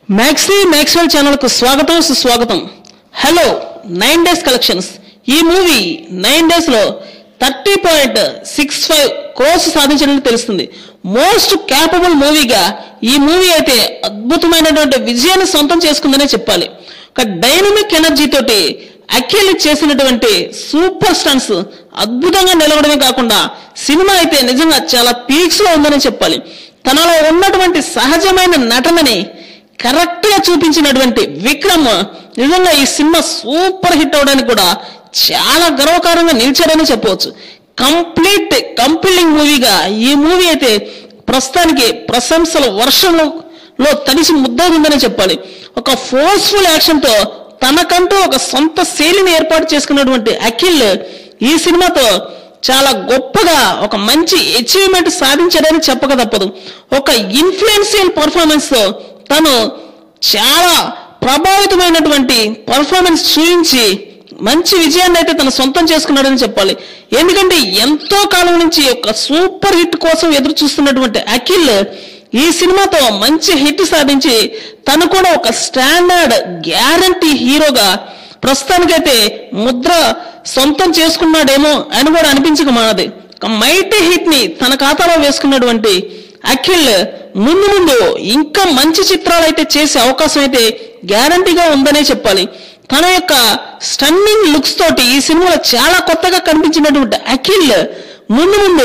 maxi Maxwell ఛానల్కు స్వాగతం సుస్వాగతం హలో నైన్ డేస్ కలెక్షన్స్ ఈ మూవీ నైన్ డేస్లో thirty point six five crores సాధించినట్లు తెలుస్తుంది మోస్ట్ క్యాపబుల్ మూవీగా ఈ మూవీ అయితే అద్భుతమైనటువంటి విజయాన్ని సొంతం చేసుకుందనే చెప్పాలి ఒక డైనమిక్ ఎనర్జీ తోటి అఖిల్ చేసినటువంటి సూపర్ స్టన్స్ అద్భుతంగా నిలవడమే కాకుండా సినిమా అయితే నిజంగా చాలా పీక్స్ లో ఉందని చెప్పాలి తనలో ఉన్నటువంటి సహజమైన నటనని కరెక్ట్ గా చూపించినటువంటి విక్రమ్ నిజంగా ఈ సినిమా సూపర్ హిట్ అవడానికి కూడా చాలా గర్వకారంగా నిలిచారని చెప్పవచ్చు కంప్లీట్ కంపెలింగ్ మూవీగా ఈ మూవీ అయితే ప్రస్తుతానికి ప్రశంసల వర్షంలో లో తడిసి ముద్దవుందని చెప్పాలి ఒక ఫోర్స్ఫుల్ యాక్షన్ తో తనకంటూ ఒక సొంత శైలిని ఏర్పాటు చేసుకున్నటువంటి అఖిల్ ఈ సినిమాతో చాలా గొప్పగా ఒక మంచి అచీవ్మెంట్ సాధించాడని చెప్పక తప్పదు ఒక ఇన్ఫ్లుయెన్షియల్ పర్ఫార్మెన్స్ తో తను చాలా ప్రభావితమైనటువంటి పర్ఫార్మెన్స్ చూపించి మంచి విజయాన్ని అయితే తను సొంతం చేసుకున్నాడని చెప్పాలి ఎందుకంటే ఎంతో కాలం నుంచి ఒక సూపర్ హిట్ కోసం ఎదురు చూస్తున్నటువంటి అఖిల్ ఈ సినిమాతో మంచి హిట్ సాధించి తను కూడా ఒక స్టాండర్డ్ గ్యారంటీ హీరోగా ప్రస్తుతానికైతే ముద్ర సొంతం చేసుకున్నాడేమో అని కూడా అనిపించక మానది ఒక మైటీ హిట్ ని తన ఖాతాలో వేసుకున్నటువంటి అఖిల్ ముందు ముందు ఇంకా మంచి చిత్రాలు అయితే చేసే అవకాశం అయితే గ్యారంటీగా ఉందనే చెప్పాలి తన యొక్క స్టన్నింగ్ లుక్స్ తోటి ఈ సినిమాలో చాలా కొత్తగా కనిపించినటువంటి అఖిల్ ముందు ముందు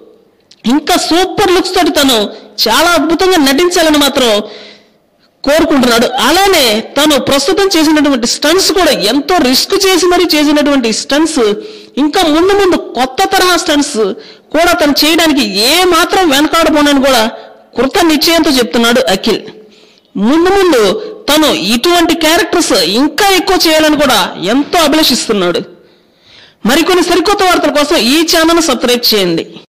ఇంకా సూపర్ లుక్స్ తోటి తను చాలా అద్భుతంగా నటించాలని మాత్రం కోరుకుంటున్నాడు అలానే తను ప్రస్తుతం చేసినటువంటి స్టన్స్ కూడా ఎంతో రిస్క్ చేసి మరీ చేసినటువంటి స్టన్స్ ఇంకా ముందు ముందు కొత్త తరహా స్టన్స్ కూడా తను చేయడానికి ఏ మాత్రం వెనకాడబోనని కూడా కృత నిశ్చయంతో చెప్తున్నాడు అఖిల్ ముందు ముందు తను ఇటువంటి క్యారెక్టర్స్ ఇంకా ఎక్కువ చేయాలని కూడా ఎంతో అభిలషిస్తున్నాడు మరికొన్ని సరికొత్త వార్తల కోసం ఈ ఛానల్ సబ్స్క్రైబ్ చేయండి